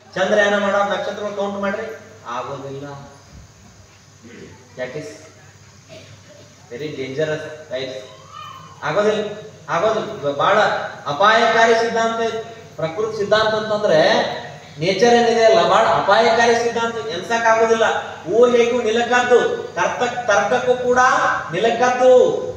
ಚಂದ್ರಯಾನ ಮಾಡೋ ನಕ್ಷತ್ರಗಳು ಕೌಂಟ್ ಮಾಡ್ರಿ ಆಗೋದಿಲ್ಲ that is very dangerous right ಆಗೋದಿಲ್ಲ ಆಗೋದಿಲ್ಲ ಇವ ಬಹಳ ಅಪಾಯಕಾರಿ ಸಿದ್ಧಾಂತ ಇದು. ಪ್ರಕೃತಿ ಸಿದ್ಧಾಂತ ಅಂತಂದ್ರೆ ನೇಚರ್ ಏನಿದೆ ಅಲ್ಲ ಬಹಳ ಅಪಾಯಕಾರಿ ಸಿದ್ಧಾಂತ ಎನ್ಸಕ್ ಆಗೋದಿಲ್ಲ ಊಹೆಗೂ ನಿಲಕದ್ದು ತರ್ಕ ತರ್ಕಕ್ಕೂ ಕೂಡ ನಿಲಕದ್ದು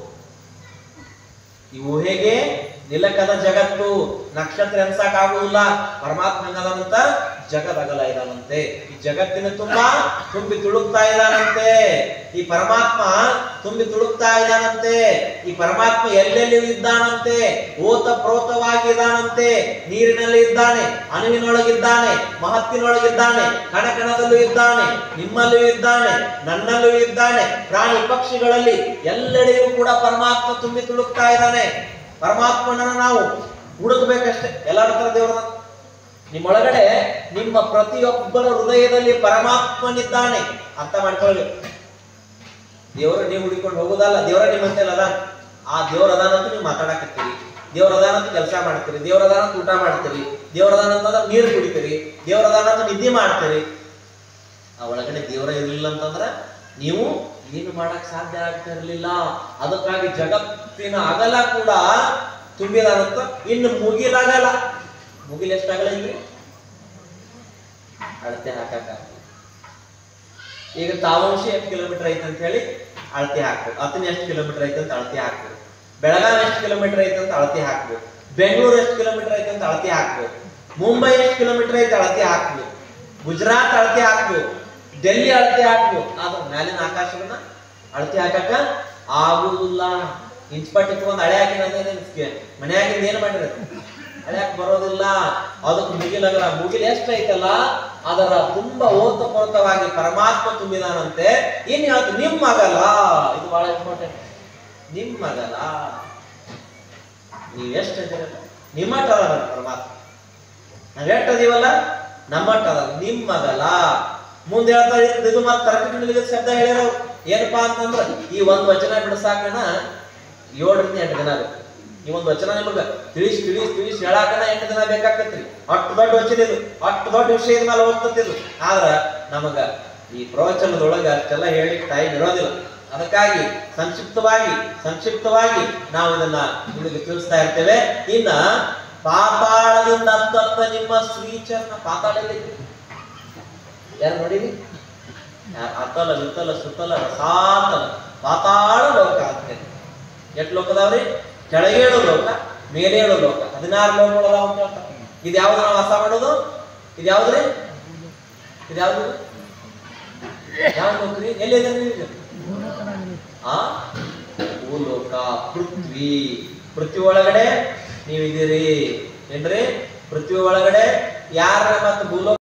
ಈ ಊಹೆಗೆ ನಿಲಕದ ಜಗತ್ತು ನಕ್ಷತ್ರ ಎನ್ಸಕ್ ಆಗುವುದಿಲ್ಲ ಪರಮಾತ್ಮ ಹೆಂಗದಾನಂತ ಜಗದಗಲ ಇದಾನಂತೆ ಈ ಜಗತ್ತಿನ ತುಂಬಾ ತುಂಬಿ ತುಳುಕ್ತಾ ಇದ್ದಾನಂತೆ ಈ ಪರಮಾತ್ಮ ತುಂಬಿ ತುಳುಕ್ತಾ ಇದ್ದಾನಂತೆ ಈ ಪರಮಾತ್ಮ ಎಲ್ಲೆಲ್ಲಿ ಇದ್ದಾನಂತೆ ಓತ ಪ್ರೋತವಾಗಿ ಇದ್ದಾನಂತೆ ನೀರಿನಲ್ಲಿ ಇದ್ದಾನೆ ಅಣುವಿನೊಳಗಿದ್ದಾನೆ ಮಹತ್ತಿನೊಳಗಿದ್ದಾನೆ ಕಣಕಣದಲ್ಲೂ ಇದ್ದಾನೆ ನಿಮ್ಮಲ್ಲೂ ಇದ್ದಾನೆ ನನ್ನಲ್ಲೂ ಇದ್ದಾನೆ ಪ್ರಾಣಿ ಪಕ್ಷಿಗಳಲ್ಲಿ ಎಲ್ಲೆಡೆಯೂ ಕೂಡ ಪರಮಾತ್ಮ ತುಂಬಿ ತುಳುಕ್ತಾ ಇದ್ದಾನೆ ಪರಮಾತ್ಮನನ್ನ ನಾವು ಹುಡುಕಬೇಕಷ್ಟೇ ಎಲ್ಲರ ಹತ್ರ ದೇವರ ನಿಮ್ಮೊಳಗಡೆ ನಿಮ್ಮ ಪ್ರತಿಯೊಬ್ಬರ ಹೃದಯದಲ್ಲಿ ಪರಮಾತ್ಮನಿದ್ದಾನೆ ಅರ್ಥ ಮಾಡ್ಕೊಳ್ಬೇಕು ದೇವರು ನೀವು ಹುಡುಕೊಂಡು ಹೋಗೋದಲ್ಲ ದೇವರ ನಿಮ್ಮಂತೆ ಅದ ಆ ದೇವ್ರ ಅದಾನಂತ ನೀವು ಮಾತಾಡಕತ್ತೀರಿ ದೇವ್ರ ಅದಾನಂತ ಕೆಲಸ ಮಾಡ್ತೀರಿ ದೇವ್ರ ಅದಾನಂತ ಊಟ ಮಾಡ್ತೀರಿ ದೇವ್ರ ಅದಾನಂತ ನೀರು ಕುಡಿತೀರಿ ದೇವ್ರ ಅದಾನಂತ ನಿದ್ದೆ ಮಾಡ್ತೀರಿ ಆ ಒಳಗಡೆ ದೇವರ ಇರಲಿಲ್ಲ ಅಂತಂದ್ರ ನೀವು ಏನು ಮಾಡಕ್ ಸಾಧ್ಯ ಆಗ್ತಾ ಇರಲಿಲ್ಲ ಅದಕ್ಕಾಗಿ ಜಗತ್ತಿನ ಅಗಲ ಕೂಡ ತುಂಬಿದಾನಂತ ಇನ್ನು ಮುಗಿಲಾಗಲ್ಲ ಮುಗಿಲ್ ಎಷ್ಟಾಗಲ್ಲ ಇಲ್ರಿ ಅಳತೆ ಹಾಕಕ್ಕ ಈಗ ತಾವಂಶ ಎಷ್ಟು ಕಿಲೋಮೀಟರ್ ಐತೆ ಅಂತ ಹೇಳಿ ಅಳತೆ ಹಾಕ್ಬೇಕು ಅತನ ಎಷ್ಟು ಕಿಲೋಮೀಟರ್ ಐತೆ ಅಂತ ಅಳತೆ ಹಾಕ್ಬೇಕು ಬೆಳಗಾವಿ ಎಷ್ಟು ಕಿಲೋಮೀಟರ್ ಐತೆ ಅಂತ ಅಳತೆ ಹಾಕ್ಬೇಕು ಬೆಂಗಳೂರು ಎಷ್ಟು ಕಿಲೋಮೀಟರ್ ಐತೆ ಅಂತ ಅಳತೆ ಹಾಕ್ಬೇಕು ಮುಂಬೈ ಎಷ್ಟು ಕಿಲೋಮೀಟರ್ ಐತೆ ಅಳತೆ ಹಾಕ್ಬೇಕು ಗುಜರಾತ್ ಅಳತೆ ಹಾಕ್ಬೇಕು ಡೆಲ್ಲಿ ಅಳತೆ ಹಾಕ್ಬೇಕು ಆದ್ರೆ ಮ್ಯಾಲಿನ ಆಕಾಶವನ್ನ ಅಳತೆ ಹಾಕಕ್ಕ ಆಗುದಿಲ್ಲ ಇಂಚ್ಪಟ್ ಇಟ್ಕೊಂಡು ಹಳೆ ಹಾಕಿನ ಮನೆಯಾಗಿಂದ ಏನ್ ಮಾಡಿರತ್ತೆ ಹಳ್ಯಾಕ್ ಬರೋದಿಲ್ಲ ಅದಕ್ಕೆ ಮುಗಿಲಾಗಲ್ಲ ಮುಗಿಲು ಎಷ್ಟೈತಲ್ಲ ಅದರ ತುಂಬಾ ಓತಪೂರ್ವಕವಾಗಿ ಪರಮಾತ್ಮ ತುಂಬಿದಾನಂತೆ ಏನ್ ಹೇಳ್ತು ನಿಮ್ಮಗಲ್ಲ ಇದು ಬಹಳ ಇಂಪಾರ್ಟೆಂಟ್ ನಿಮ್ಮಗಲ್ಲ ನೀವ್ ಎಷ್ಟು ಇದ್ದೀರಲ್ಲ ನಿಮ್ಮಟ್ಟ ಅದ ಪರಮಾತ್ಮ ನಾವ್ ಎಷ್ಟು ಅದೀವಲ್ಲ ನಮ್ಮಟ್ಟ ಅದ ನಿಮ್ಮಗಲ್ಲ ಮುಂದೆ ಹೇಳ್ತಾ ಇದ್ದು ಇದು ಮತ್ತೆ ತರಕಟಿನ ಶಬ್ದ ಹೇಳ್ಯಾರ ಏನಪ್ಪಾ ಅಂತಂದ್ರ ಈ ಒಂದ್ ವಚನ ಬಿಡಸಾಕನ ಏಳರಿಂದ ಎಂಟು ದಿನ ಬೇಕು ಈ ಒಂದು ವಚನ ನಿಮಗ ತಿಳಿಸಿ ತಿಳಿಸಿ ತಿಳಿಸಿ ಹೇಳಾಕನ ಎಂಟು ದಿನ ಬೇಕಾಕತ್ರಿ ಅಷ್ಟು ದೊಡ್ಡ ವಚನ ಇದು ಅಷ್ಟು ದೊಡ್ಡ ವಿಷಯದ ಮೇಲೆ ಹೋಗ್ತತಿದು ಆದ್ರ ನಮಗ ಈ ಪ್ರವಚನದೊಳಗ ಅಷ್ಟೆಲ್ಲ ಹೇಳಿಕ್ ಟೈಮ್ ಇರೋದಿಲ್ಲ ಅದಕ್ಕಾಗಿ ಸಂಕ್ಷಿಪ್ತವಾಗಿ ಸಂಕ್ಷಿಪ್ತವಾಗಿ ನಾವು ಇದನ್ನ ನಿಮಗೆ ತಿಳಿಸ್ತಾ ಇರ್ತೇವೆ ಇನ್ನ ಪಾತಾಳದಿಂದ ಹತ್ತತ್ತ ನಿಮ್ಮ ಶ್ರೀಚರಣ ಪಾತಾಳ ಎಲ್ಲಿದೆ? ಯಾರು ನೋಡಿರಿ ಯಾ- ಅತಲ ವಿತಲ ಸುತಲ ರಸಾತಲ ಪಾತಾಳ ಲೋಕ ಅಂತ ಎಷ್ಟು ಲೋಕ ಅದಾವ್ರಿ ಕೆಳಗೇಳು ಲೋಕ ಮೇಲೇಳು ಲೋಕ ಹದಿನಾರು ಲೋಕಗಳು ಅದಾವ ಅಂತ ಹೇಳ್ತಾರೆ ಇದು ಯಾವ್ದು ನಾವು ವಾಸ ಮಾಡೋದು ಇದು ಯಾವ್ದ್ರಿ ಇದು ಯಾವ್ದು ಯಾವ ಲೋಕ್ರಿ ಎಲ್ಲಿದೆ ನೀವು ಆ ಭೂಲೋಕ ಪೃಥ್ವಿ ಪೃಥ್ವಿ ಒಳಗಡೆ ನೀವಿದ್ದೀರಿ ಏನ್ರಿ ಪೃಥ್ವಿ ಒಳಗಡೆ ಯಾರ ಮತ್ತು ಭೂಲೋಕ